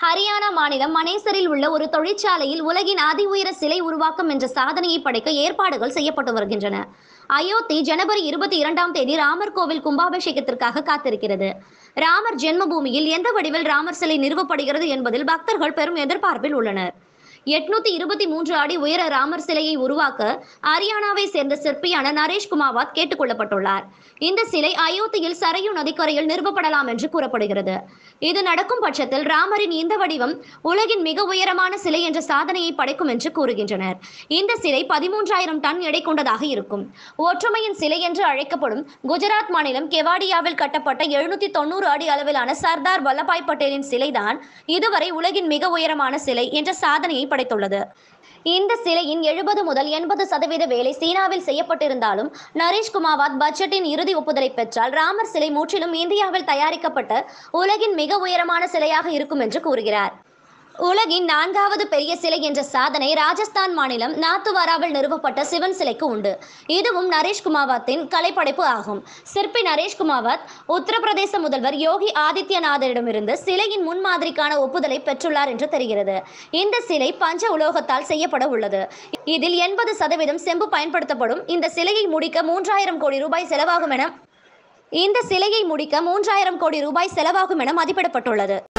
ஹரியானா மாநிலம் மனேசரில் உள்ள ஒரு தொழிற்சாலையில் உலகின் அதி உயர சிலை உருவாக்கம் என்ற சாதனையை படைக்க ஏற்பாடுகள் செய்யப்பட்டு வருகின்றன அயோத்தி ஜனவரி இருபத்தி இரண்டாம் தேதி ராமர் கோவில் கும்பாபிஷேகத்திற்காக காத்திருக்கிறது ராமர் ஜென்மபூமியில் எந்த வடிவில் ராமர் சிலை நிறுவப்படுகிறது என்பதில் பக்தர்கள் பெரும் எதிர்பார்ப்பில் உள்ளனர் எட்நூத்தி இருபத்தி மூன்று அடி உயர ராமர் சிலையை உருவாக்க ஹரியானாவை சேர்ந்த சிற்பியான நரேஷ் குமாவாத் கேட்டுக்கொள்ளப்பட்டுள்ளார் இந்த சிலை அயோத்தியில் சரையு நதிக்கரையில் நிறுவப்படலாம் என்று கூறப்படுகிறது இது நடக்கும் பட்சத்தில் ராமரின் இந்த வடிவம் உலகின் மிக உயரமான சிலை என்ற சாதனையை படைக்கும் என்று கூறுகின்றனர் இந்த சிலை பதிமூன்றாயிரம் டன் எடை கொண்டதாக இருக்கும் ஒற்றுமையின் சிலை என்று அழைக்கப்படும் குஜராத் மாநிலம் கெவாடியாவில் கட்டப்பட்ட எழுநூத்தி தொண்ணூறு அடி அளவிலான சர்தார் வல்லபாய் பட்டேலின் சிலைதான் இதுவரை உலகின் மிக உயரமான சிலை என்ற சாதனையை படைத்துள்ளது இந்த சிலையின் எழுபது முதல் எண்பது சதவீத வேலை சீனாவில் செய்யப்பட்டிருந்தாலும் நரேஷ் குமாவாத் பட்ஜெட்டின் இறுதி ஒப்புதலை பெற்றால் ராமர் சிலை முற்றிலும் இந்தியாவில் தயாரிக்கப்பட்ட உலகின் மிக உயரமான சிலையாக இருக்கும் என்று கூறுகிறார் உலகின் நான்காவது பெரிய சிலை என்ற சாதனை ராஜஸ்தான் மாநிலம் நாத்துவாராவில் நிறுவப்பட்ட சிவன் சிலைக்கு உண்டு இதுவும் நரேஷ் குமாவத்தின் கலைப்படைப்பு ஆகும் சிற்பி நரேஷ் குமாவத் உத்தரப்பிரதேச முதல்வர் யோகி ஆதித்யநாதரிடமிருந்து சிலையின் முன்மாதிரிக்கான ஒப்புதலை பெற்றுள்ளார் என்று தெரிகிறது இந்த சிலை பஞ்ச உலோகத்தால் செய்யப்பட உள்ளது இதில் எண்பது சதவீதம் செம்பு பயன்படுத்தப்படும் இந்த சிலையை முடிக்க மூன்றாயிரம் கோடி ரூபாய் செலவாகும் என இந்த சிலையை முடிக்க மூன்றாயிரம் கோடி ரூபாய் செலவாகும் என மதிப்பிடப்பட்டுள்ளது